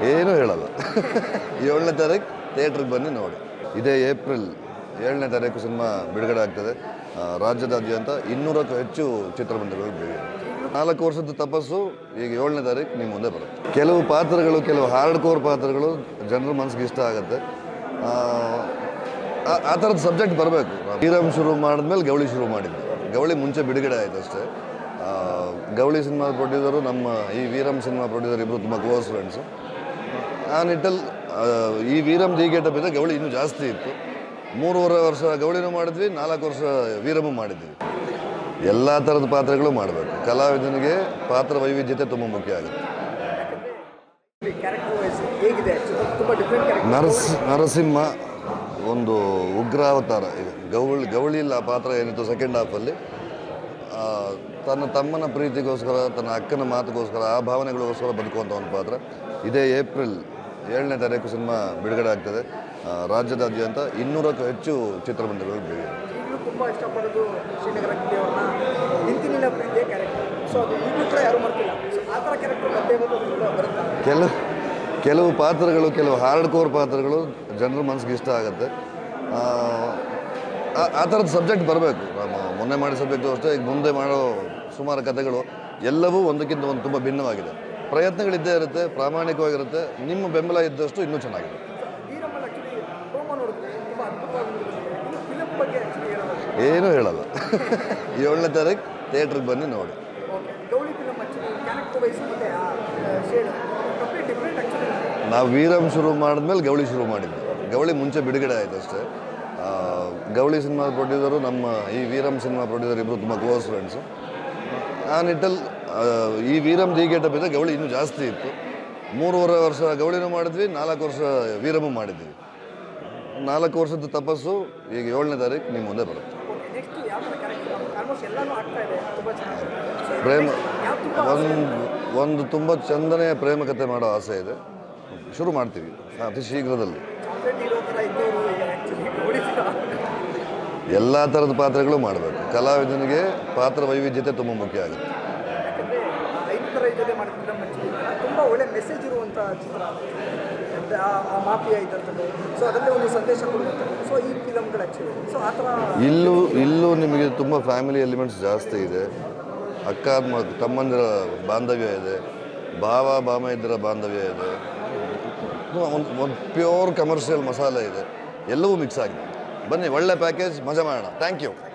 ಏನೂ ಹೇಳಲ್ಲ ಏಳನೇ ತಾರೀಕು ಥಿಯೇಟ್ರಿಗೆ ಬನ್ನಿ ನೋಡಿ ಇದೇ ಏಪ್ರಿಲ್ ಏಳನೇ ತಾರೀಕು ಸಿನಿಮಾ ಬಿಡುಗಡೆ ಆಗ್ತದೆ ಆ, ರಾಜ್ಯದಾದ್ಯಂತ ಇನ್ನೂರಕ್ಕೂ ಹೆಚ್ಚು ಚಿತ್ರಮಂದಿರಗಳು ಬಿಡುಗಡೆ ನಾಲ್ಕು ವರ್ಷದ ತಪಸ್ಸು ಈಗ ಏಳನೇ ತಾರೀಕು ನಿಮ್ಮ ಮುಂದೆ ಬರುತ್ತೆ ಕೆಲವು ಪಾತ್ರಗಳು ಕೆಲವು ಹಾರ್ಡ್ ಕೋರ್ ಪಾತ್ರಗಳು ಜನರ ಮನಸ್ಸಿಗೆ ಇಷ್ಟ ಆಗುತ್ತೆ ಆ, ಆ- ಆ ಥರದ ಸಬ್ಜೆಕ್ಟ್ ಬರಬೇಕು ಶ್ರೀರಾಮ್ ಶುರು ಮಾಡಿದ್ಮೇಲೆ ಗೌಳಿ ಶುರು ಮಾಡಿದ್ವಿ ಗೌಳಿ ಮುಂಚೆ ಬಿಡುಗಡೆ ಆಯ್ತು ಅಷ್ಟೇ ಆ, ಗೌಳಿ ಸಿನಿಮಾ ಪ್ರೊಡ್ಯೂಸರು ನಮ್ಮ ಈ ವೀರಮ್ ಸಿನಿಮಾ ಪ್ರೊಡ್ಯೂಸರ್ ಇಬ್ಬರು ತುಂಬ ಕ್ಲೋಸ್ ಫ್ರೆಂಡ್ಸು ಆ ನಿಟ್ಟಲ್ಲಿ ಆ, ಈ ವೀರಮ್ ದಿ ಗೆಟಪ್ ಇದೆ ಗೌಳಿ ಇನ್ನೂ ಜಾಸ್ತಿ ಇತ್ತು ಮೂರುವರೆ ವರ್ಷ ಗೌಳಿನೂ ಮಾಡಿದ್ವಿ ನಾಲ್ಕು ವರ್ಷ ವೀರಮೂ ಮಾಡಿದ್ವಿ ಎಲ್ಲ ಥರದ ಪಾತ್ರಗಳು ಮಾಡಬೇಕು ಕಲಾವಿದನಿಗೆ ಪಾತ್ರ ವೈವಿಧ್ಯತೆ ತುಂಬ ಮುಖ್ಯ ಆಗುತ್ತೆ ಕ್ಯಾರೆಕ್ಟರ್ ವೈಸ್ ಹೇಗಿದೆ ಚಿತ್ರ ತುಂಬ ಡಿಫ್ರೆಂಟ್ ಕ್ಯಾರೆಕ್ಟರ್ ನರಸ್ ನರಸಿಂಹ ಒಂದು ಉಗ್ರ ಅವತಾರ ಇದು ಗೌಳಿ ಗೌಳಿಲ್ಲ ಆ ಪಾತ್ರ ಏನಿತ್ತು ಸೆಕೆಂಡ್ ಹಾಫಲ್ಲಿ ತನ್ನ ತಮ್ಮನ ಪ್ರೀತಿಗೋಸ್ಕರ ತನ್ನ ಅಕ್ಕನ ಮಾತುಗೋಸ್ಕರ ಆ ಭಾವನೆಗಳಿಗೋಸ್ಕರ ಬದುಕುವಂಥ ಒಂದು ಪಾತ್ರ ಇದೇ ಏಪ್ರಿಲ್ ಏಳನೇ ತಾರೀಕು ಸಿನಿಮಾ ಬಿಡುಗಡೆ ಆಗ್ತದೆ ಆ, ರಾಜ್ಯದಾದ್ಯಂತ ಇನ್ನೂರಕ್ಕೂ ಹೆಚ್ಚು ಚಿತ್ರಮಂದಿರಗಳು ಬಿಡುಗಡೆ ಈಗಲೂ ತುಂಬ ಇಷ್ಟಪಡೋದು ಶ್ರೀನಗರ ಕಿಟ್ಟಿ ಅವ್ರನ್ನ ನಿಂತಿನಿಲ್ಲ ಪ್ರೀತಿಯ ಕ್ಯಾರೆಕ್ಟರ್ ಸೊ ಅದು ಈಗಲೂ ಕೂಡ ಯಾರು ಮಾಡ್ತಿಲ್ಲ ಸೊ ಆ ಥರ ಕ್ಯಾರೆಕ್ಟರ್ ಮತ್ತೆ ಬಂದು ಬರುತ್ತಾ ಕೆಲವು ಕೆಲವು ಪಾತ್ರಗಳು ಕೆಲವು ಹಾರ್ಡ್ ಕೋರ್ ಪಾತ್ರಗಳು ಜನರ ಮನಸ್ಸಿಗೆ ಇಷ್ಟ ಆಗುತ್ತೆ ಆ, ಆ- ಆ ಥರದ ಸಬ್ಜೆಕ್ಟ್ ಬರಬೇಕು ನಮ್ಮ ಮೊನ್ನೆ ಮಾಡಿದ ಸಬ್ಜೆಕ್ಟು ಅಷ್ಟೇ ಈಗ ಮುಂದೆ ಮಾಡೋ ಸುಮಾರು ಕಥೆಗಳು ಎಲ್ಲವೂ ಒಂದಕ್ಕಿಂತ ಒಂದು ತುಂಬ ಭಿನ್ನವಾಗಿದೆ ಪ್ರಯತ್ನಗಳಿದ್ದೇ ಇರುತ್ತೆ ಪ್ರಾಮಾಣಿಕವಾಗಿರುತ್ತೆ ನಿಮ್ಮ ಬೆಂಬಲ ಇದ್ದಷ್ಟು ಇನ್ನೂ ಚೆನ್ನಾಗಿದೆ ವೀರಮ್ಮಲ್ ಆ್ಯಕ್ಚುಲಿ ಪ್ರೋಮೋ ನೋಡಿದ್ರೆ ತುಂಬ ಅದ್ಭುತವಾಗಿ ಇನ್ನು ಫಿಲಮ್ ಬಗ್ಗೆ ಆ್ಯಕ್ಚುಲಿ ಹೇಳೋದು ಏನೂ ಹೇಳಲ್ಲ ಏಳನೇ ತಾರೀಕು ಥಿಯೇಟ್ರಿಗೆ ಬನ್ನಿ ನೋಡಿ okay Gowli film actually character wise ಮತ್ತು ಆ ಶೇಡ್ ಕಂಪ್ಲೀಟ್ ಡಿಫ್ರೆಂಟ್ ಆ್ಯಕ್ಚುಲಿ ನಾವು ವೀರಮ್ ಶುರು ಮಾಡಿದ್ಮೇಲೆ ಗೌಳಿ ಶುರು ಮಾಡಿದ್ವಿ ಗೌಳಿ ಮುಂಚೆ ಬಿಡುಗಡೆ ಆಯ್ತು ಅಷ್ಟೇ ಆ, ಗೌಳಿ ಸಿನಿಮಾ ಪ್ರೊಡ್ಯೂಸರು ನಮ್ಮ ಈ ವೀರಮ್ ಸಿನಿಮಾ ಪ್ರೊಡ್ಯೂಸರ್ ಇಬ್ಬರು ತುಂಬ ಕ್ಲೋಸ್ ಫ್ರೆಂಡ್ಸು ಆ ನಿಟ್ಟಲ್ಲಿ ಆ, ಈ ವೀರಮ್ ದಿ ಗೆಟಪ್ ಇದೆ ಗೌಳಿ ಇನ್ನೂ ಜಾಸ್ತಿ ಇತ್ತು ಮೂರುವರೆ ವರ್ಷ ಗೌಳಿನೂ ಮಾಡಿದ್ವಿ ನಾಲ್ಕು ವರ್ಷ ವೀರಮೂ ಮಾಡಿದ್ವಿ ನಾಲ್ಕು ವರ್ಷದ ತಪಸ್ಸು ಈಗ ಏಳನೇ ತಾರೀಕು ನಿಮ್ಮ ಮುಂದೆ ಬರುತ್ತೆ ಓಕೆ ನೆಕ್ಸ್ಟ್ ಯಾವ ಥರ ಕ್ಯಾರೆಕ್ಟರ್ ಆಲ್ಮೋಸ್ಟ್ ಎಲ್ಲನೂ ಆಗ್ತಾ ಇದೆ ತುಂಬ ಚೆನ್ನಾಗಿದೆ ಸೊ ಪ್ರೇಮ ಯಾವ ತುಂಬ ಒಂದು ಒಂದು ತುಂಬ ಚಂದನೆಯ ಪ್ರೇಮ ಕಥೆ ಮಾಡೋ ಆಸೆ ಇದೆ ಶುರು ಮಾಡ್ತೀವಿ ಅತಿ ಶೀಘ್ರದಲ್ಲಿ ಚಾಕ್ಲೇಟ್ ಇರೋ ಥರ ಇದ್ದವರು ಈಗ ಆ್ಯಕ್ಚುಲಿ ಗೌಳಿ ಫಿಲಮ್ ಎಲ್ಲ ಥರದ ಪಾತ್ರಗಳು ಮಾಡಬೇಕು ಕಲಾವಿದನಿಗೆ ಪಾತ್ರ ವೈವಿಧ್ಯತೆ ತುಂಬ ಮುಖ್ಯ ಆಗುತ್ತೆ ಯಾಕಂದರೆ ಐದು ಥರ ಜೊತೆ ಮಾಡಿದ ಫಿಲಮ್ ಆ್ಯಕ್ಚುಲಿ ತುಂಬ ಒಳ್ಳೆ ಮೆಸೇಜ್ ಇರುವಂಥ ಚಿತ್ರ ಮತ್ತೆ ಆ ಆ ಮಾಫಿಯಾ ಇದ್ದಂಥದ್ದು ಸೊ ಅದರಲ್ಲೇ ಒಂದು ಸಂದೇಶ ಕೊಡುವಂಥದ್ದು ಸೊ ಈ ಫಿಲಮ್ಗಳು ಆ್ಯಕ್ಚುಲಿ ಸೊ ಆ ಥರ ಇಲ್ಲೂ ಇಲ್ಲೂ ನಿಮಗೆ ತುಂಬ ಫ್ಯಾಮಿಲಿ ಎಲಿಮೆಂಟ್ಸ್ ಜಾಸ್ತಿ ಇದೆ ಅಕ್ಕ ಮ- ತಮ್ಮಂದಿರ ಬಾಂಧವ್ಯ ಇದೆ ಭಾವ ಬಾಮೈದ್ಯರ ಬಾಂಧವ್ಯ ಇದೆ ಒಂದು ಒಂದು ಪ್ಯೂರ್ ಕಮರ್ಷಿಯಲ್ ಮಸಾಲೆ ಇದೆ ಎಲ್ಲವೂ ಮಿಕ್ಸ್ ಆಗಿದೆ ಬನ್ನಿ ಒಳ್ಳೆ ಪ್ಯಾಕೇಜ್ ಮಜಾ ಮಾಡೋಣ ಥ್ಯಾಂಕ್ ಯು